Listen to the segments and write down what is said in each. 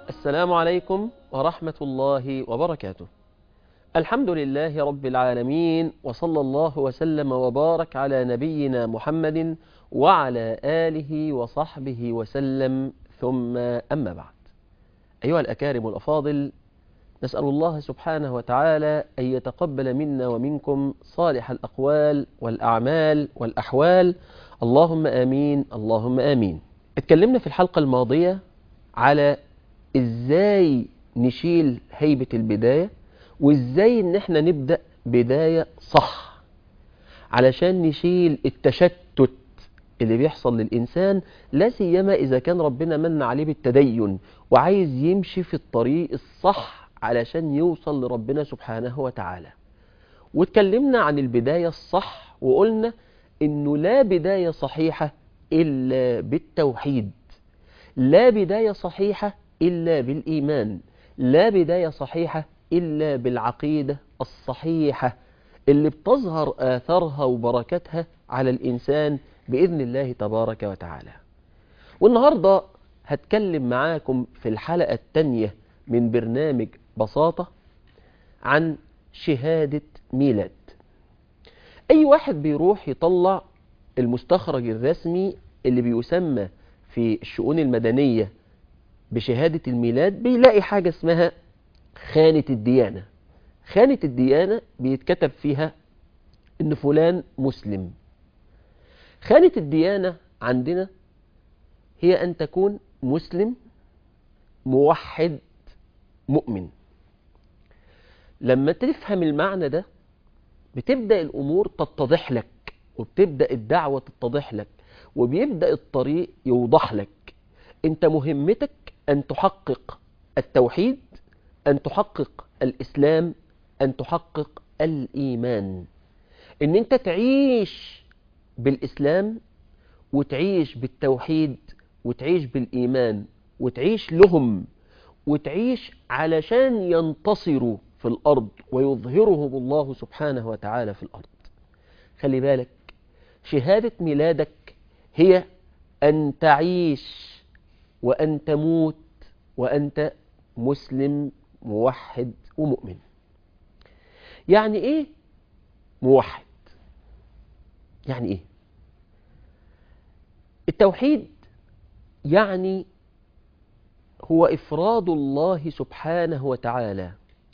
السلام عليكم ورحمة الله وبركاته الحمد لله رب العالمين وصلى الله وسلم وبارك على نبينا محمد وعلى آله وصحبه وسلم ثم أما بعد أيها الأكارم الأفاضل نسأل الله سبحانه وتعالى أن يتقبل منا ومنكم صالح الأقوال والأعمال والأحوال اللهم آمين اللهم آمين اتكلمنا في الحلقة الماضية على ازاي نشيل هيبة البداية وازاي ان احنا نبدأ بداية صح علشان نشيل التشتت اللي بيحصل للإنسان لا سيما إذا كان ربنا من عليه بالتدين وعايز يمشي في الطريق الصح علشان يوصل لربنا سبحانه وتعالى واتكلمنا عن البداية الصح وقلنا إنه لا بداية صحيحة إلا بالتوحيد لا بداية صحيحة إلا بالإيمان لا بداية صحيحة إلا بالعقيدة الصحيحة اللي بتظهر آثارها وبركاتها على الإنسان بإذن الله تبارك وتعالى والنهاردة هتكلم معاكم في الحلقة الثانية من برنامج بساطة عن شهادة ميلاد أي واحد بيروح يطلع المستخرج الرسمي اللي بيسمى في الشؤون المدنية بشهادة الميلاد بيلاقي حاجة اسمها خانة الديانة خانة الديانة بيتكتب فيها ان فلان مسلم خانة الديانة عندنا هي أن تكون مسلم موحد مؤمن لما تفهم المعنى ده بتبدأ الأمور تتضح لك وبتبدأ الدعوة تتضح لك وبيبدأ الطريق يوضح لك انت مهمتك أن تحقق التوحيد أن تحقق الإسلام أن تحقق الإيمان ان انت تعيش بالإسلام وتعيش بالتوحيد وتعيش بالإيمان وتعيش لهم وتعيش علشان ينتصروا في الأرض ويظهرهم الله سبحانه وتعالى في الأرض خلي بالك شهادة ميلادك هي أن تعيش وأن تموت وأنت مسلم موحد ومؤمن يعني إيه موحد يعني إيه التوحيد يعني هو إفراد الله سبحانه وتعالى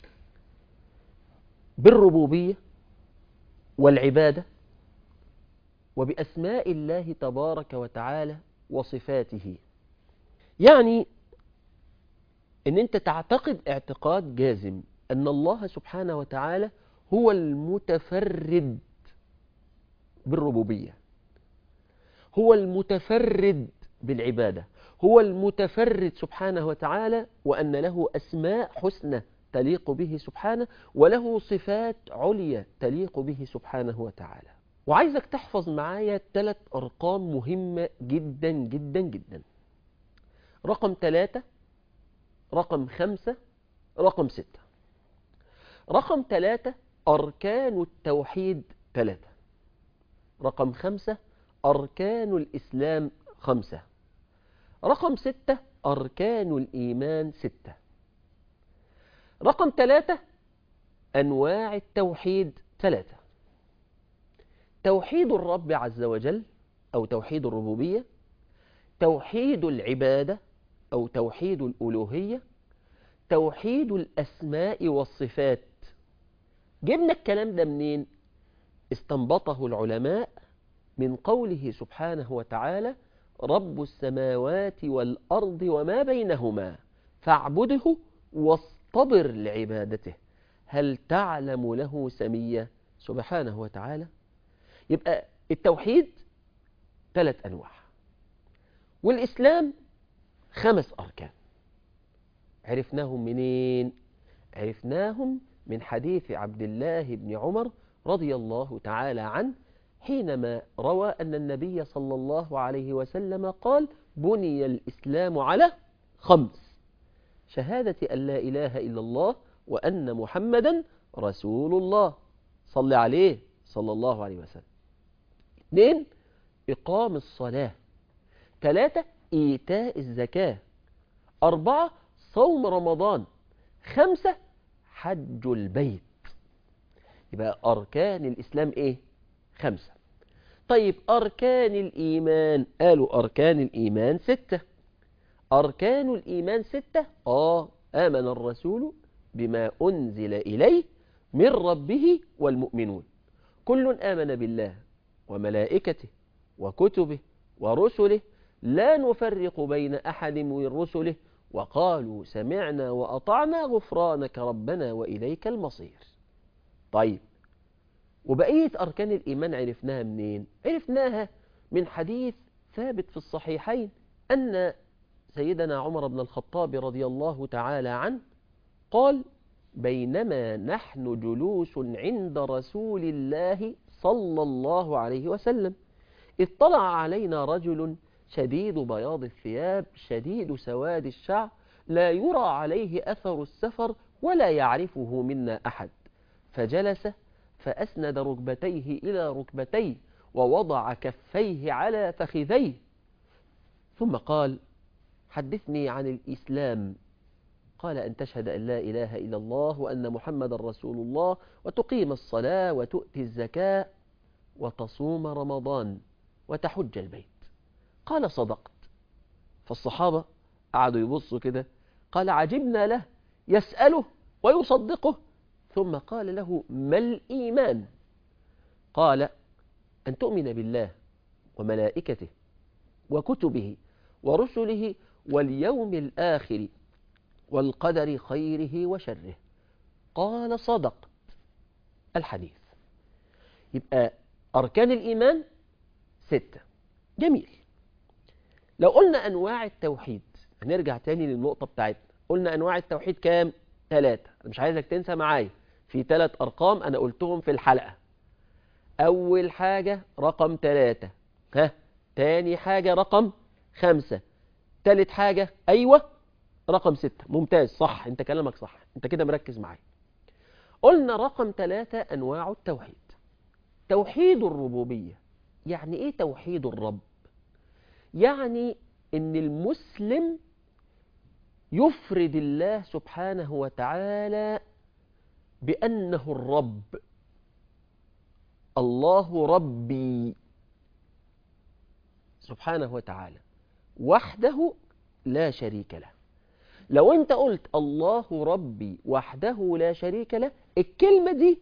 بالربوبية والعبادة وبأسماء الله تبارك وتعالى وصفاته يعني ان انت تعتقد اعتقاد جازم ان الله سبحانه وتعالى هو المتفرد بالربوبية هو المتفرد بالعبادة هو المتفرد سبحانه وتعالى وأن له أسماء حسنى تليق به سبحانه وله صفات عليا تليق به سبحانه وتعالى وعايزك تحفظ معايا ثلاث أرقام مهمة جدا جدا جدا رقم ثلاثة رقم خمسة رقم ستة رقم ثلاثة أركان التوحيد ثلاثة رقم خمسة أركان الإسلام خمسة رقم ستة أركان الإيمان ستة رقم ثلاثة أنواع التوحيد ثلاثة توحيد الرب عز وجل أو توحيد الربوبية توحيد العبادة أو توحيد الألوهية توحيد الأسماء والصفات جبنا الكلام ده منين استنبطه العلماء من قوله سبحانه وتعالى رب السماوات والأرض وما بينهما فاعبده واصطبر لعبادته هل تعلم له سمية سبحانه وتعالى يبقى التوحيد ثلاث أنواع والإسلام خمس أركان عرفناهم منين عرفناهم من حديث عبد الله بن عمر رضي الله تعالى عنه حينما روى أن النبي صلى الله عليه وسلم قال بني الإسلام على خمس شهادة أن لا إله إلا الله وأن محمدا رسول الله صلى عليه صلى الله عليه وسلم اثنين إقام الصلاة ثلاثة إيتاء الزكاة أربعة صوم رمضان خمسة حج البيت يبقى أركان الإسلام إيه خمسة طيب أركان الإيمان قالوا أركان الإيمان ستة أركان الإيمان ستة آه آمن الرسول بما أنزل إليه من ربه والمؤمنون كل آمن بالله وملائكته وكتبه ورسله لا نفرق بين أحد من رسله وقالوا سمعنا وأطعنا غفرانك ربنا وإليك المصير طيب وبقية أركان الإيمان عرفناها منين؟ عرفناها من حديث ثابت في الصحيحين أن سيدنا عمر بن الخطاب رضي الله تعالى عنه قال بينما نحن جلوس عند رسول الله صلى الله عليه وسلم اطلع علينا رجل شديد بياض الثياب شديد سواد الشعر لا يرى عليه أثر السفر ولا يعرفه منا أحد فجلس فأسند ركبتيه إلى ركبتيه ووضع كفيه على فخذيه ثم قال حدثني عن الإسلام قال أن تشهد أن لا إله إلا الله وأن محمد رسول الله وتقيم الصلاة وتؤتي الزكاة وتصوم رمضان وتحج البيت قال صدقت فالصحابة قعدوا يبصوا كده قال عجبنا له يسأله ويصدقه ثم قال له ما الإيمان قال أن تؤمن بالله وملائكته وكتبه ورسله واليوم الآخر والقدر خيره وشره قال صدقت الحديث يبقى أركان الإيمان ستة جميل لو قلنا أنواع التوحيد هنرجع تاني للنقطة بتاعتنا قلنا أنواع التوحيد كام؟ ثلاثة أنا مش عايزك تنسى معايا في ثلاث أرقام أنا قلتهم في الحلقة أول حاجة رقم ثلاثة ها تاني حاجة رقم خمسة تالت حاجة أيوة رقم ستة ممتاز صح انت كلامك صح انت كده مركز معايا قلنا رقم ثلاثة أنواع التوحيد توحيد الربوبية يعني إيه توحيد الرب يعني إن المسلم يفرد الله سبحانه وتعالى بأنه الرب الله ربي سبحانه وتعالى وحده لا شريك له لو انت قلت الله ربي وحده لا شريك له الكلمة دي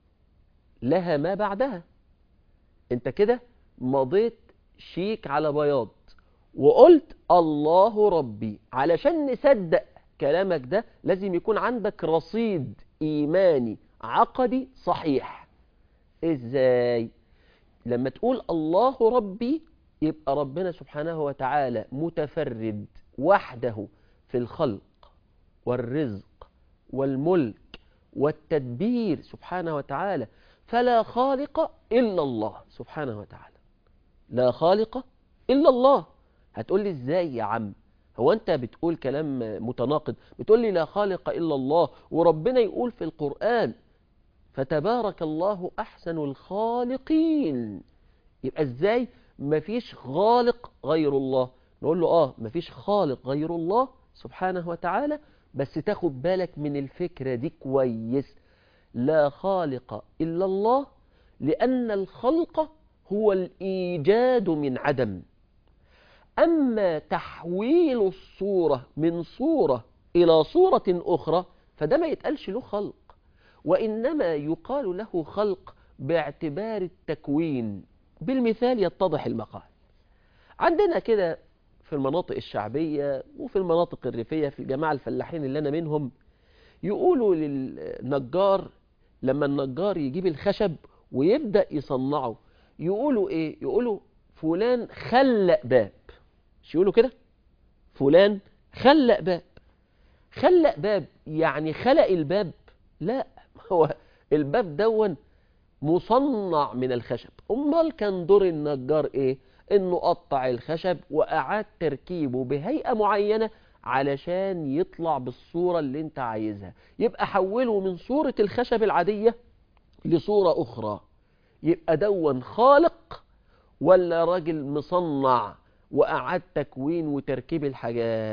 لها ما بعدها انت كده مضيت شيك على بياض وقلت الله ربي علشان نصدق كلامك ده لازم يكون عندك رصيد إيماني عقدي صحيح إزاي؟ لما تقول الله ربي يبقى ربنا سبحانه وتعالى متفرد وحده في الخلق والرزق والملك والتدبير سبحانه وتعالى فلا خالق إلا الله سبحانه وتعالى لا خالق إلا الله هتقول لي إزاي يا عم هو أنت بتقول كلام متناقض بتقول لي لا خالق إلا الله وربنا يقول في القرآن فتبارك الله أحسن الخالقين يبقى إزاي مفيش خالق غير الله نقول له آه مفيش خالق غير الله سبحانه وتعالى بس تاخد بالك من الفكرة دي كويس لا خالق إلا الله لأن الخلق هو الإيجاد من عدم أما تحويل الصورة من صورة إلى صورة أخرى فده ما يتقالش له خلق وإنما يقال له خلق باعتبار التكوين بالمثال يتضح المقال عندنا كده في المناطق الشعبية وفي المناطق الريفية في الجماعة الفلاحين اللي أنا منهم يقولوا للنجار لما النجار يجيب الخشب ويبدأ يصنعه يقولوا إيه؟ يقولوا فلان خلق باب مش يقولوا كده؟ فلان خلق باب خلق باب يعني خلق الباب لا هو الباب دون مصنع من الخشب امال كان دور النجار ايه انه قطع الخشب واعاد تركيبه بهيئة معينة علشان يطلع بالصورة اللي انت عايزها يبقى حوله من صورة الخشب العادية لصورة اخرى يبقى دون خالق ولا راجل مصنع واعاد تكوين وتركيب الحاجات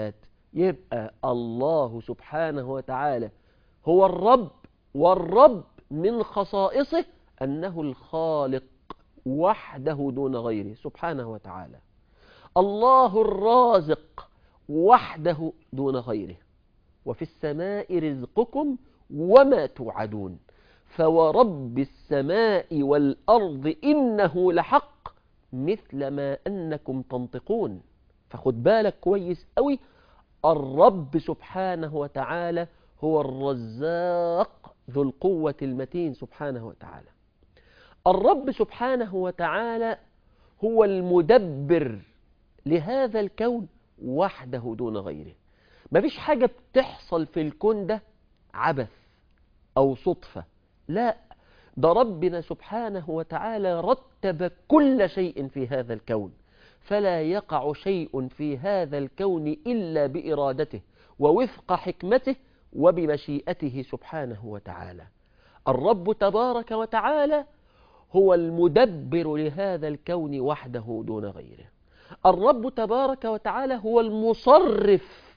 يبقى الله سبحانه وتعالى هو الرب والرب من خصائصه أنه الخالق وحده دون غيره سبحانه وتعالى الله الرازق وحده دون غيره وفي السماء رزقكم وما توعدون فورب السماء والأرض إنه لحق مثل ما أنكم تنطقون فخد بالك كويس قوي الرب سبحانه وتعالى هو الرزاق ذو القوة المتين سبحانه وتعالى الرب سبحانه وتعالى هو المدبر لهذا الكون وحده دون غيره مفيش حاجة بتحصل في الكون ده عبث أو صدفة لا ده ربنا سبحانه وتعالى رتب كل شيء في هذا الكون فلا يقع شيء في هذا الكون إلا بإرادته ووفق حكمته وبمشيئته سبحانه وتعالى الرب تبارك وتعالى هو المدبر لهذا الكون وحده دون غيره الرب تبارك وتعالى هو المصرف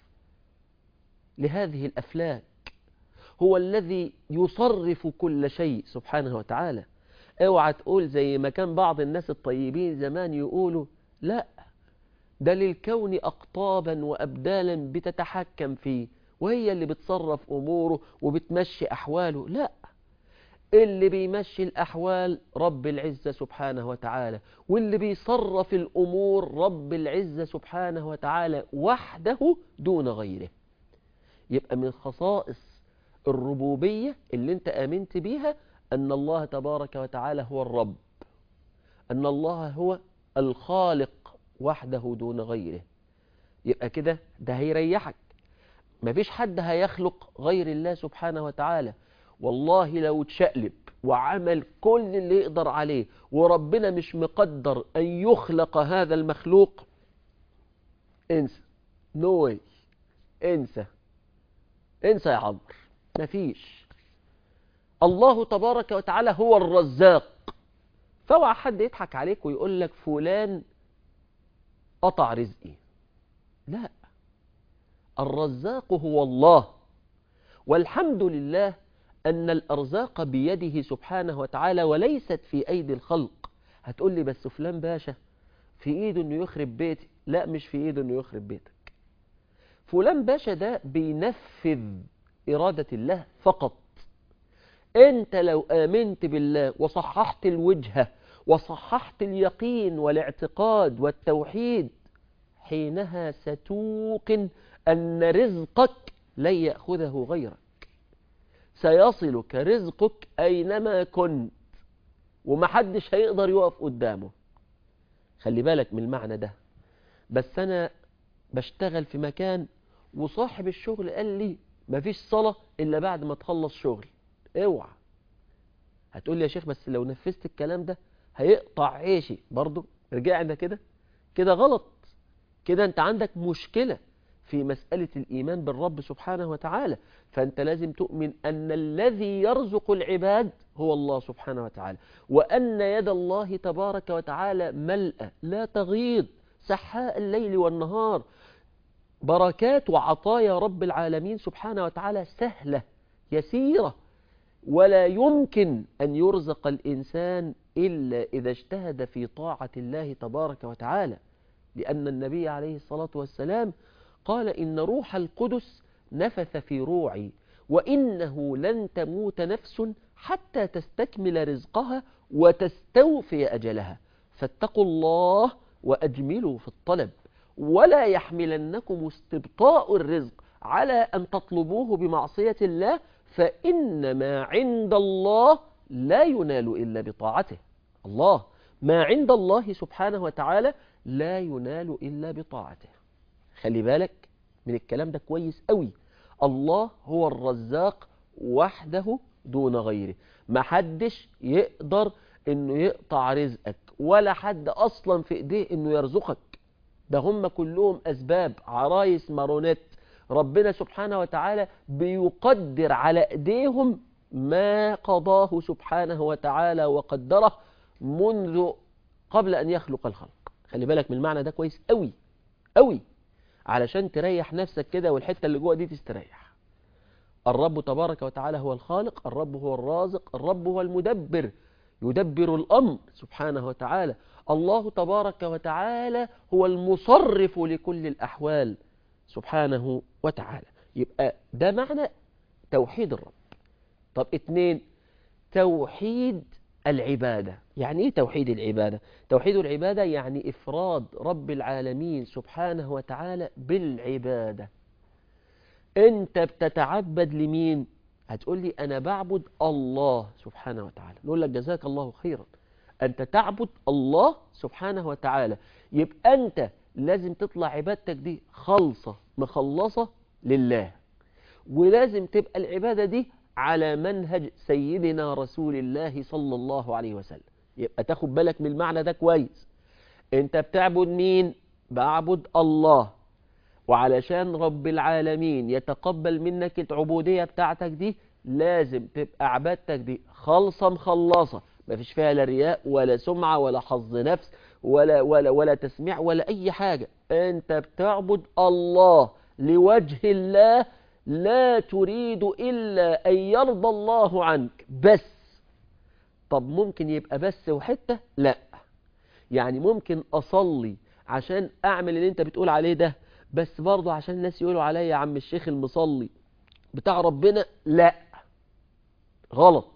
لهذه الأفلاك هو الذي يصرف كل شيء سبحانه وتعالى اوعى تقول زي ما كان بعض الناس الطيبين زمان يقولوا لا ده للكون أقطابا وأبدالا بتتحكم فيه وهي اللي بتصرف أموره وبتمشي أحواله لا اللي بيمشي الأحوال رب العزة سبحانه وتعالى واللي بيصرف الأمور رب العزة سبحانه وتعالى وحده دون غيره يبقى من خصائص الربوبية اللي انت آمنت بيها أن الله تبارك وتعالى هو الرب أن الله هو الخالق وحده دون غيره يبقى كده ده هيريحك مفيش حد هيخلق غير الله سبحانه وتعالى والله لو تشقلب وعمل كل اللي يقدر عليه وربنا مش مقدر أن يخلق هذا المخلوق انسى نو واي انسى انسى يا عمرو مفيش الله تبارك وتعالى هو الرزاق فاوعى حد يضحك عليك ويقول لك فلان قطع رزقي لا الرزاق هو الله والحمد لله أن الأرزاق بيده سبحانه وتعالى وليست في أيدي الخلق هتقول لي بس فلان باشا في إيده أنه يخرب بيتي لا مش في إيده أنه يخرب بيتك فلان باشا ده بينفذ إرادة الله فقط أنت لو آمنت بالله وصححت الوجهة وصححت اليقين والاعتقاد والتوحيد حينها ستوقن أن رزقك لن يأخذه غيرك سيصلك رزقك أينما كنت ومحدش هيقدر يقف قدامه خلي بالك من المعنى ده بس أنا بشتغل في مكان وصاحب الشغل قال لي مفيش صلاة إلا بعد ما تخلص شغل اوعى هتقول لي يا شيخ بس لو نفذت الكلام ده هيقطع عيشي برضو رجعنا كده كده غلط كده انت عندك مشكلة في مسألة الإيمان بالرب سبحانه وتعالى فأنت لازم تؤمن أن الذي يرزق العباد هو الله سبحانه وتعالى وأن يد الله تبارك وتعالى ملأة لا تغيض سحاء الليل والنهار بركات وعطايا رب العالمين سبحانه وتعالى سهلة يسيرة ولا يمكن أن يرزق الإنسان إلا إذا اجتهد في طاعة الله تبارك وتعالى لأن النبي عليه الصلاة والسلام قال إن روح القدس نفث في روعي وإنه لن تموت نفس حتى تستكمل رزقها وتستوفي أجلها فاتقوا الله وأجملوا في الطلب ولا يحملنكم استبطاء الرزق على أن تطلبوه بمعصية الله فإن ما عند الله لا ينال إلا بطاعته الله ما عند الله سبحانه وتعالى لا ينال إلا بطاعته خلي بالك من الكلام ده كويس قوي الله هو الرزاق وحده دون غيره ما حدش يقدر انه يقطع رزقك ولا حد اصلا في ايديه انه يرزقك ده هم كلهم اسباب عرايس مارونيت ربنا سبحانه وتعالى بيقدر على ايديهم ما قضاه سبحانه وتعالى وقدره منذ قبل ان يخلق الخلق خلي بالك من المعنى ده كويس قوي قوي علشان تريح نفسك كده والحتة اللي جوه دي تستريح الرب تبارك وتعالى هو الخالق الرب هو الرازق الرب هو المدبر يدبر الأمر سبحانه وتعالى الله تبارك وتعالى هو المصرف لكل الأحوال سبحانه وتعالى يبقى ده معنى توحيد الرب طب اتنين توحيد العبادة يعني ايه توحيد العبادة توحيد العبادة يعني إفراد رب العالمين سبحانه وتعالى بالعبادة انت بتتعبد لمين هتقول لي أنا بعبد الله سبحانه وتعالى نقول لك جزاك الله خيرا أنت تعبد الله سبحانه وتعالى يبقى أنت لازم تطلع عبادتك دي خالصة مخلصة لله ولازم تبقى العبادة دي على منهج سيدنا رسول الله صلى الله عليه وسلم يبقى تاخد بالك من المعنى ده كويس انت بتعبد مين بعبد الله وعلشان رب العالمين يتقبل منك العبودية بتاعتك دي لازم تبقى عبادتك دي خالصة مخلصة ما فيش فيها لا رياء ولا سمعة ولا حظ نفس ولا, ولا, ولا تسميع ولا أي حاجة أنت بتعبد الله لوجه الله لا تريد إلا أن يرضى الله عنك بس طب ممكن يبقى بس وحتة لا يعني ممكن أصلي عشان أعمل اللي أنت بتقول عليه ده بس برضه عشان الناس يقولوا عليا يا عم الشيخ المصلي بتاع ربنا لا غلط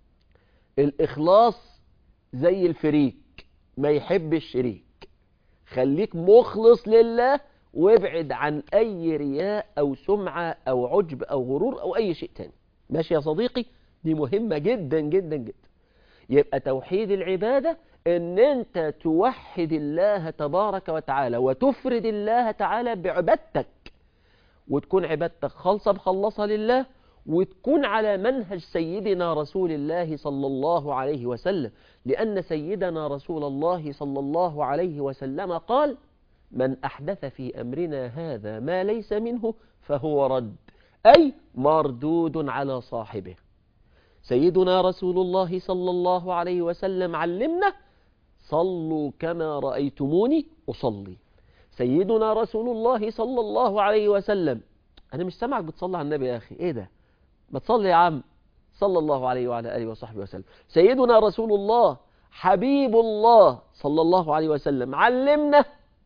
الإخلاص زي الفريك ما يحب الشريك خليك مخلص لله وابعد عن أي رياء أو سمعة أو عجب أو غرور أو أي شيء تاني ماشي يا صديقي دي مهمة جدا جدا جدا يبقى توحيد العبادة ان انت توحد الله تبارك وتعالى وتفرد الله تعالى بعبادتك وتكون عبادتك خالصة مخلصة لله وتكون على منهج سيدنا رسول الله صلى الله عليه وسلم لأن سيدنا رسول الله صلى الله عليه وسلم قال من أحدث في أمرنا هذا ما ليس منه فهو رد أي مردود على صاحبه سيدنا رسول الله صلى الله عليه وسلم علمنا صلوا كما رأيتموني أصلي سيدنا رسول الله صلى الله عليه وسلم أنا مش سامعك بتصلي على النبي يا أخي إيه ده ما تصلي يا عم صلى الله عليه وعلى آله وصحبه وسلم سيدنا رسول الله حبيب الله صلى الله عليه وسلم علمنا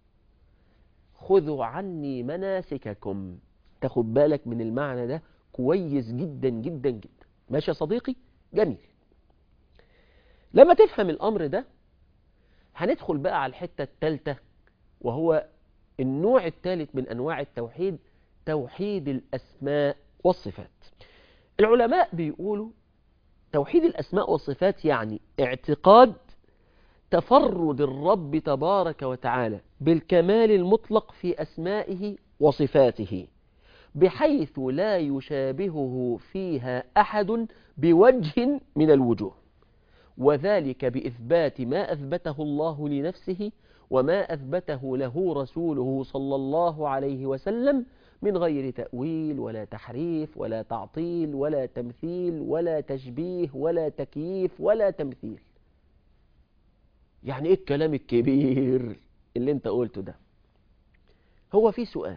خذوا عني مناسككم تاخد بالك من المعنى ده كويس جدا جدا جدا ماشي يا صديقي جميل لما تفهم الأمر ده هندخل بقى على الحتة الثالثة وهو النوع الثالث من أنواع التوحيد توحيد الأسماء والصفات العلماء بيقولوا توحيد الأسماء والصفات يعني اعتقاد تفرد الرب تبارك وتعالى بالكمال المطلق في أسمائه وصفاته بحيث لا يشابهه فيها أحد بوجه من الوجوه وذلك بإثبات ما أثبته الله لنفسه وما أثبته له رسوله صلى الله عليه وسلم من غير تأويل ولا تحريف ولا تعطيل ولا تمثيل ولا تشبيه ولا تكييف ولا تمثيل يعني ايه الكلام الكبير اللي انت قلته ده هو في سؤال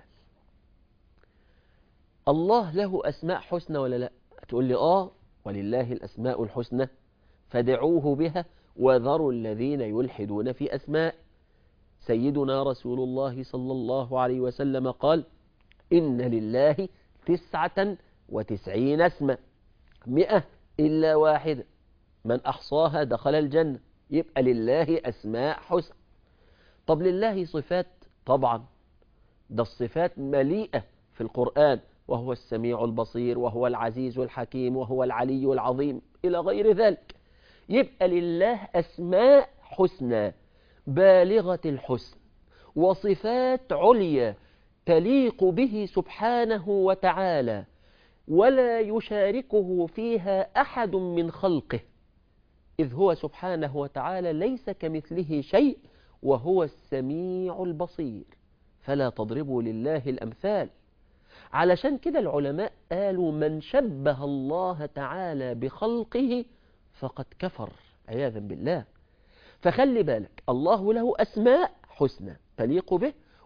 الله له أسماء حسنى ولا لا تقول لي آه ولله الأسماء الحسنى فدعوه بها وذروا الذين يلحدون في أسماء سيدنا رسول الله صلى الله عليه وسلم قال إن لله تسعة وتسعين اسما مئة إلا واحدة من أحصاها دخل الجنة يبقى لله أسماء حسن طب لله صفات طبعا ده الصفات مليئة في القرآن وهو السميع البصير وهو العزيز الحكيم وهو العلي العظيم إلى غير ذلك يبقى لله أسماء حسنى بالغة الحسن وصفات عليا تليق به سبحانه وتعالى ولا يشاركه فيها أحد من خلقه إذ هو سبحانه وتعالى ليس كمثله شيء وهو السميع البصير فلا تضربوا لله الأمثال علشان كده العلماء قالوا من شبه الله تعالى بخلقه فقد كفر عياذا بالله فخلي بالك الله له أسماء حسنى تليق به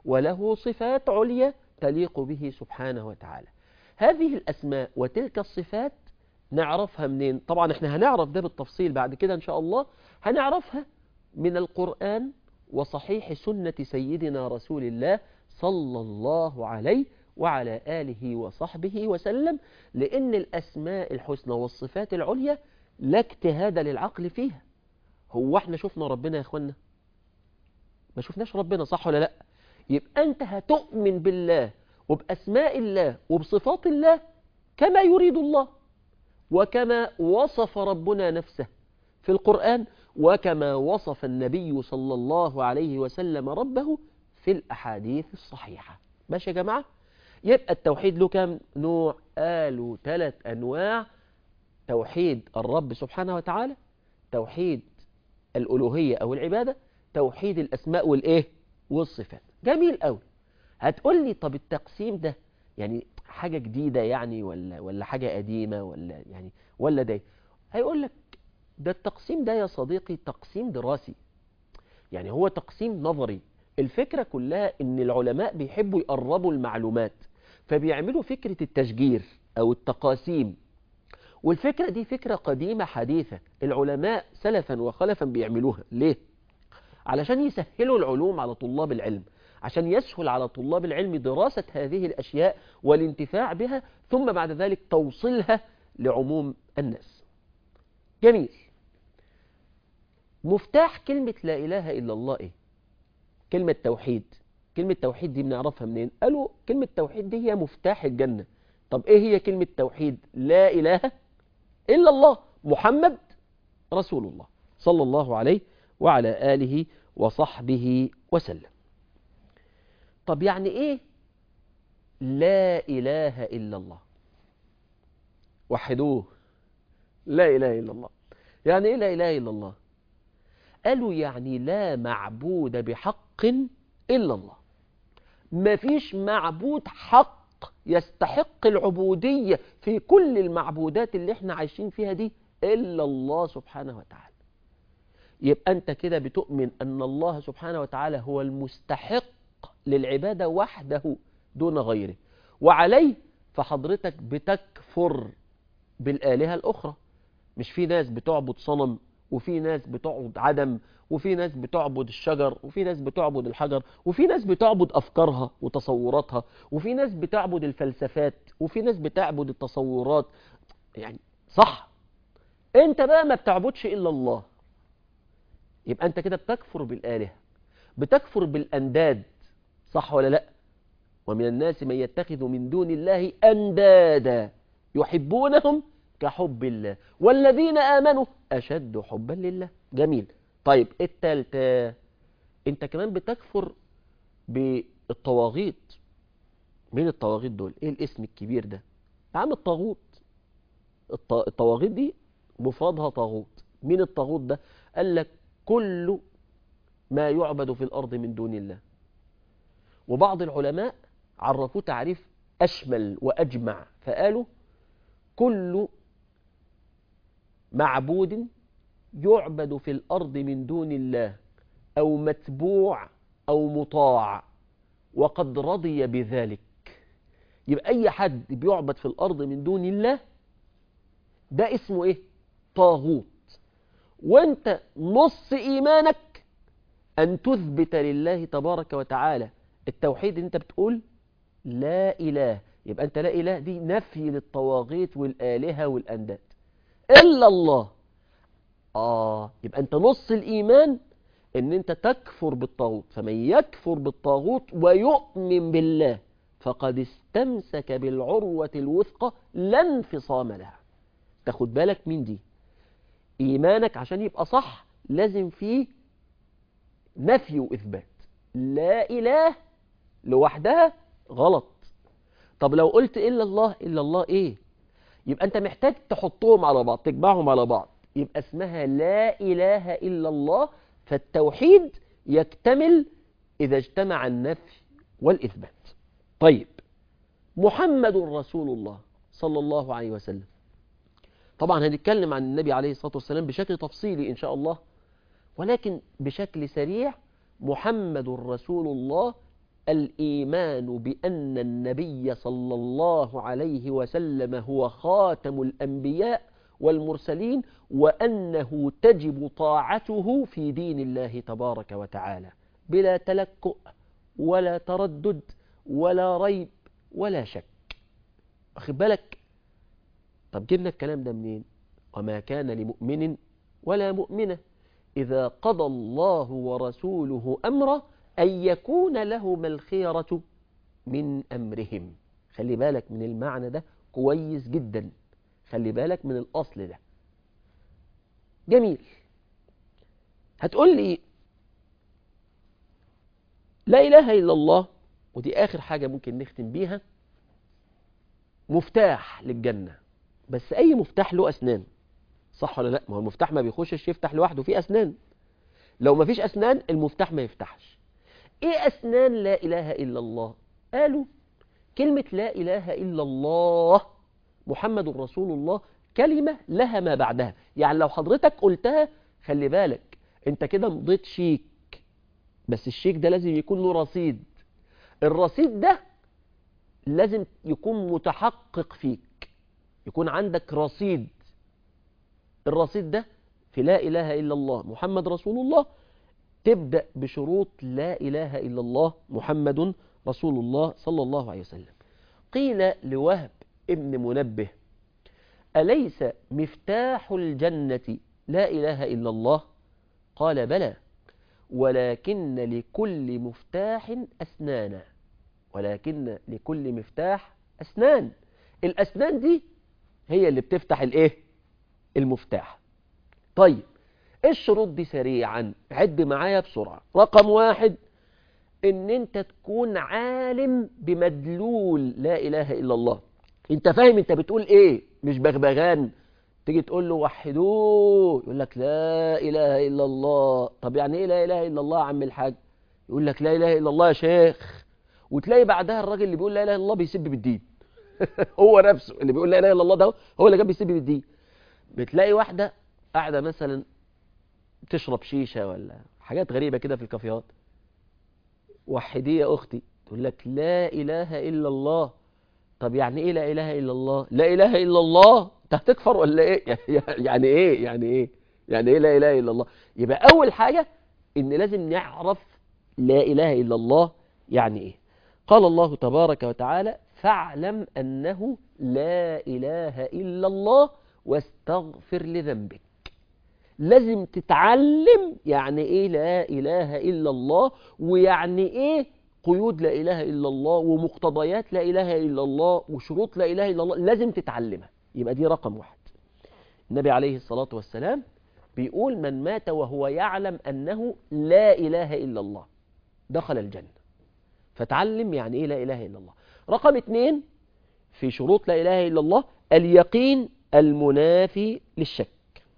وله صفات عليا تليق به سبحانه وتعالى هذه الأسماء وتلك الصفات نعرفها منين طبعا احنا هنعرف ده بالتفصيل بعد كده ان شاء الله هنعرفها من القرآن وصحيح سنة سيدنا رسول الله صلى الله عليه وعلى آله وصحبه وسلم لأن الأسماء الحسنى والصفات العليا لا اجتهاد للعقل فيها هو احنا شفنا ربنا يا اخوانا ما شفناش ربنا صح ولا لا يبقى انت هتؤمن بالله وبأسماء الله وبصفات الله كما يريد الله وكما وصف ربنا نفسه في القرآن وكما وصف النبي صلى الله عليه وسلم ربه في الأحاديث الصحيحة ماشي يا جماعة يبقى التوحيد له كم نوع قالوا ثلاث أنواع توحيد الرب سبحانه وتعالى توحيد الألوهية أو العبادة توحيد الأسماء والإيه والصفات جميل قوي هتقول لي طب التقسيم ده يعني حاجة جديدة يعني ولا ولا حاجة قديمة ولا يعني ولا ده هيقول لك ده التقسيم ده يا صديقي تقسيم دراسي يعني هو تقسيم نظري الفكرة كلها ان العلماء بيحبوا يقربوا المعلومات فبيعملوا فكرة التشجير او التقاسيم والفكرة دي فكرة قديمة حديثة العلماء سلفا وخلفا بيعملوها ليه؟ علشان يسهلوا العلوم على طلاب العلم عشان يسهل على طلاب العلم دراسة هذه الأشياء والانتفاع بها ثم بعد ذلك توصيلها لعموم الناس جميل مفتاح كلمة لا إله إلا الله إيه كلمة توحيد كلمة توحيد دي بنعرفها منين قالوا كلمة توحيد دي هي مفتاح الجنة طب إيه هي كلمة توحيد لا إله إلا الله محمد رسول الله صلى الله عليه وعلى آله وصحبه وسلم طب يعني ايه لا اله الا الله وحدوه لا اله الا الله يعني ايه لا اله الا الله قالوا يعني لا معبود بحق الا الله مفيش معبود حق يستحق العبودية في كل المعبودات اللي احنا عايشين فيها دي الا الله سبحانه وتعالى يبقى انت كده بتؤمن ان الله سبحانه وتعالى هو المستحق للعبادة وحده دون غيره وعليه فحضرتك بتكفر بالآلهة الأخرى مش في ناس بتعبد صنم وفي ناس بتعبد عدم وفي ناس بتعبد الشجر وفي ناس بتعبد الحجر وفي ناس بتعبد أفكارها وتصوراتها وفي ناس بتعبد الفلسفات وفي ناس بتعبد التصورات يعني صح انت بقى ما بتعبدش إلا الله يبقى انت كده بتكفر بالآلهة بتكفر بالأنداد صح ولا لا ومن الناس من يتخذ من دون الله أندادا يحبونهم كحب الله والذين آمنوا أشد حبا لله جميل طيب التالتة انت كمان بتكفر بالطواغيت مين الطواغيت دول ايه الاسم الكبير ده عم الطاغوت الطواغيت دي مفردها طاغوت مين الطاغوت ده قال لك كل ما يعبد في الأرض من دون الله وبعض العلماء عرفوه تعريف أشمل وأجمع فقالوا كل معبود يعبد في الأرض من دون الله أو متبوع أو مطاع وقد رضي بذلك يبقى أي حد بيعبد في الأرض من دون الله ده اسمه إيه؟ طاغوت وانت نص إيمانك أن تثبت لله تبارك وتعالى التوحيد انت بتقول لا إله يبقى انت لا إله دي نفي للطواغيت والآلهة والأنداد إلا الله آه يبقى انت نص الإيمان ان انت تكفر بالطاغوت فمن يكفر بالطاغوت ويؤمن بالله فقد استمسك بالعروة الوثقى لا انفصام لها تاخد بالك مين دي إيمانك عشان يبقى صح لازم فيه نفي وإثبات لا إله لوحدها غلط طب لو قلت إلا الله إلا الله إيه يبقى أنت محتاج تحطهم على بعض تجمعهم على بعض يبقى اسمها لا إله إلا الله فالتوحيد يكتمل إذا اجتمع النفي والإثبات طيب محمد رسول الله صلى الله عليه وسلم طبعا هنتكلم عن النبي عليه الصلاة والسلام بشكل تفصيلي إن شاء الله ولكن بشكل سريع محمد رسول الله الإيمان بأن النبي صلى الله عليه وسلم هو خاتم الأنبياء والمرسلين وأنه تجب طاعته في دين الله تبارك وتعالى بلا تلكؤ ولا تردد ولا ريب ولا شك واخد بالك طب جبنا الكلام ده منين وما كان لمؤمن ولا مؤمنة إذا قضى الله ورسوله أمرا أن يكون لهم الخيرة من أمرهم خلي بالك من المعنى ده كويس جدا خلي بالك من الأصل ده جميل هتقول لي لا إله إلا الله ودي آخر حاجة ممكن نختم بيها مفتاح للجنة بس أي مفتاح له أسنان صح ولا لا ما هو المفتاح ما بيخشش يفتح لوحده فيه أسنان لو ما فيش أسنان المفتاح ما يفتحش إيه أسنان لا إله إلا الله قالوا كلمة لا إله إلا الله محمد رسول الله كلمة لها ما بعدها يعني لو حضرتك قلتها خلي بالك انت كده مضيت شيك بس الشيك ده لازم يكون له رصيد الرصيد ده لازم يكون متحقق فيك يكون عندك رصيد الرصيد ده في لا إله إلا الله محمد رسول الله تبدأ بشروط لا إله إلا الله محمد رسول الله صلى الله عليه وسلم قيل لوهب ابن منبه أليس مفتاح الجنة لا إله إلا الله قال بلى ولكن لكل مفتاح أسنانا ولكن لكل مفتاح أسنان الأسنان دي هي اللي بتفتح الإيه المفتاح طيب الشروط دي سريعا عد معايا بسرعة رقم واحد ان انت تكون عالم بمدلول لا اله الا الله انت فاهم انت بتقول ايه مش بغبغان تيجي تقول له وحدوه يقول لك لا اله الا الله طب يعني ايه لا اله الا الله يا عم الحاج يقول لك لا اله الا الله يا شيخ وتلاقي بعدها الراجل اللي بيقول لا اله الا الله بيسب بالدين هو نفسه اللي بيقول لا اله الا الله ده هو اللي كان بيسب بالدين بتلاقي واحده قاعده مثلا تشرب شيشه ولا حاجات غريبه كده في الكافيهات وحديه يا اختي تقول لك لا اله الا الله طب يعني ايه لا اله الا الله لا اله الا الله انت هتكفر ولا ايه يعني ايه يعني ايه يعني ايه لا اله الا الله يبقى اول حاجه ان لازم نعرف لا اله الا الله يعني ايه قال الله تبارك وتعالى فاعلم انه لا اله الا الله واستغفر لذنبك لازم تتعلم يعني ايه لا اله الا الله ويعني ايه قيود لا اله الا الله ومقتضيات لا اله الا الله وشروط لا اله الا الله لازم تتعلمها يبقى دي رقم واحد النبي عليه الصلاة والسلام بيقول من مات وهو يعلم أنه لا إله إلا الله دخل الجنة فتعلم يعني إيه لا إله إلا الله رقم اثنين في شروط لا إله إلا الله اليقين المنافي للشك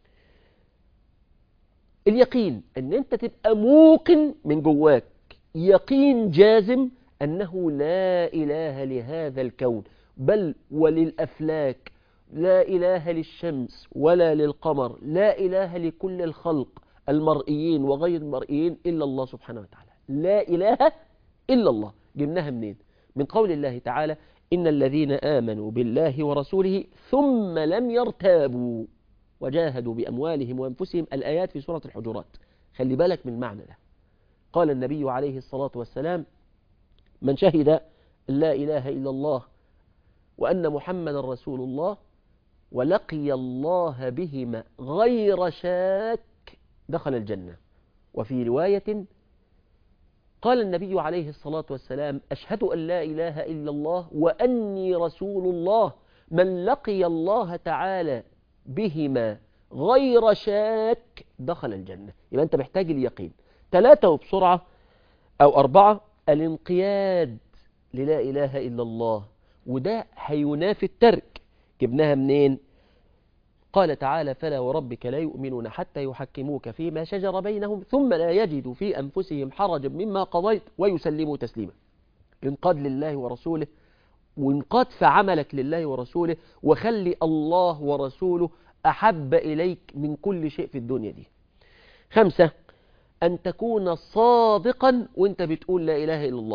اليقين ان انت تبقى موقن من جواك يقين جازم انه لا اله لهذا الكون بل وللافلاك لا اله للشمس ولا للقمر لا اله لكل الخلق المرئيين وغير المرئيين الا الله سبحانه وتعالى لا اله الا الله جبناها منين من قول الله تعالى ان الذين امنوا بالله ورسوله ثم لم يرتابوا وجاهدوا بأموالهم وأنفسهم الآيات في سورة الحجرات خلي بالك من المعنى ده قال النبي عليه الصلاة والسلام من شهد لا إله إلا الله وأن محمد رسول الله ولقي الله بهما غير شاك دخل الجنة وفي رواية قال النبي عليه الصلاة والسلام أشهد أن لا إله إلا الله وأني رسول الله من لقي الله تعالى بهما غير شاك دخل الجنة يبقى أنت محتاج اليقين ثلاثة وبسرعة أو أربعة الانقياد للا إله إلا الله وده هينافي الترك جبناها منين قال تعالى فلا وربك لا يؤمنون حتى يحكموك فيما شجر بينهم ثم لا يجدوا في أنفسهم حرجا مما قضيت ويسلموا تسليما انقاد لله ورسوله وانقاد في عملك لله ورسوله وخلي الله ورسوله أحب إليك من كل شيء في الدنيا دي خمسة أن تكون صادقا وانت بتقول لا إله إلا الله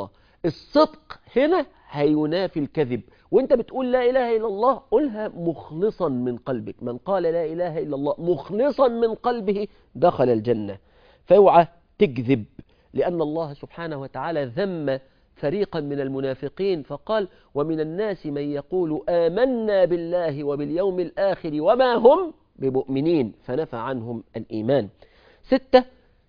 الصدق هنا هينافي الكذب وانت بتقول لا إله إلا الله قولها مخلصا من قلبك من قال لا إله إلا الله مخلصا من قلبه دخل الجنة فاوعى تكذب لأن الله سبحانه وتعالى ذم فريقا من المنافقين فقال ومن الناس من يقول آمنا بالله وباليوم الآخر وما هم بمؤمنين فنفى عنهم الإيمان ستة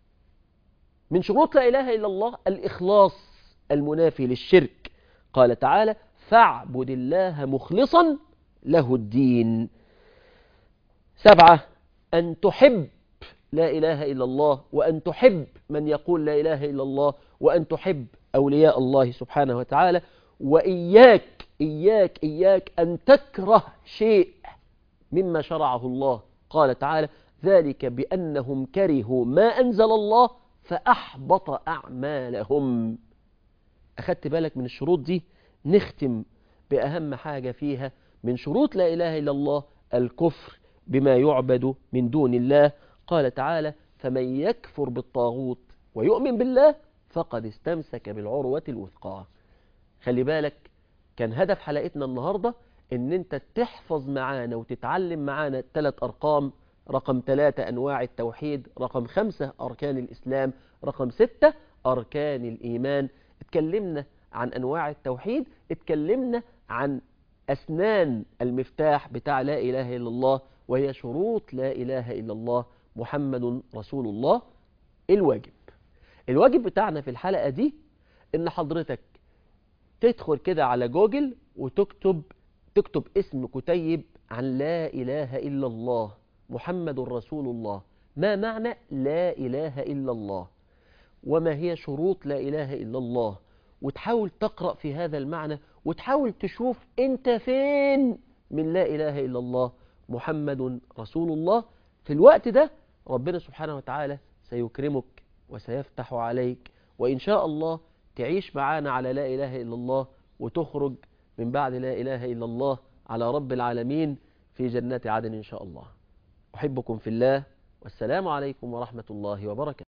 من شروط لا إله إلا الله الإخلاص المنافي للشرك قال تعالى فاعبد الله مخلصا له الدين سبعة أن تحب لا إله إلا الله وأن تحب من يقول لا إله إلا الله وأن تحب أولياء الله سبحانه وتعالى وإياك إياك إياك أن تكره شيء مما شرعه الله قال تعالى ذلك بأنهم كرهوا ما أنزل الله فأحبط أعمالهم أخدت بالك من الشروط دي نختم بأهم حاجة فيها من شروط لا إله إلا الله الكفر بما يعبد من دون الله قال تعالى فمن يكفر بالطاغوت ويؤمن بالله فقد استمسك بالعروة الوثقى خلي بالك كان هدف حلقتنا النهاردة ان انت تحفظ معانا وتتعلم معانا ثلاث ارقام رقم ثلاثة انواع التوحيد رقم خمسة اركان الاسلام رقم ستة اركان الايمان اتكلمنا عن انواع التوحيد اتكلمنا عن اسنان المفتاح بتاع لا اله الا الله وهي شروط لا اله الا الله محمد رسول الله الواجب الواجب بتاعنا في الحلقة دي ان حضرتك تدخل كده على جوجل وتكتب تكتب اسم كتيب عن لا إله إلا الله محمد رسول الله ما معنى لا إله إلا الله وما هي شروط لا إله إلا الله وتحاول تقرأ في هذا المعنى وتحاول تشوف انت فين من لا إله إلا الله محمد رسول الله في الوقت ده ربنا سبحانه وتعالى سيكرمك وسيفتح عليك وإن شاء الله تعيش معانا على لا إله إلا الله وتخرج من بعد لا إله إلا الله على رب العالمين في جنات عدن إن شاء الله أحبكم في الله والسلام عليكم ورحمة الله وبركاته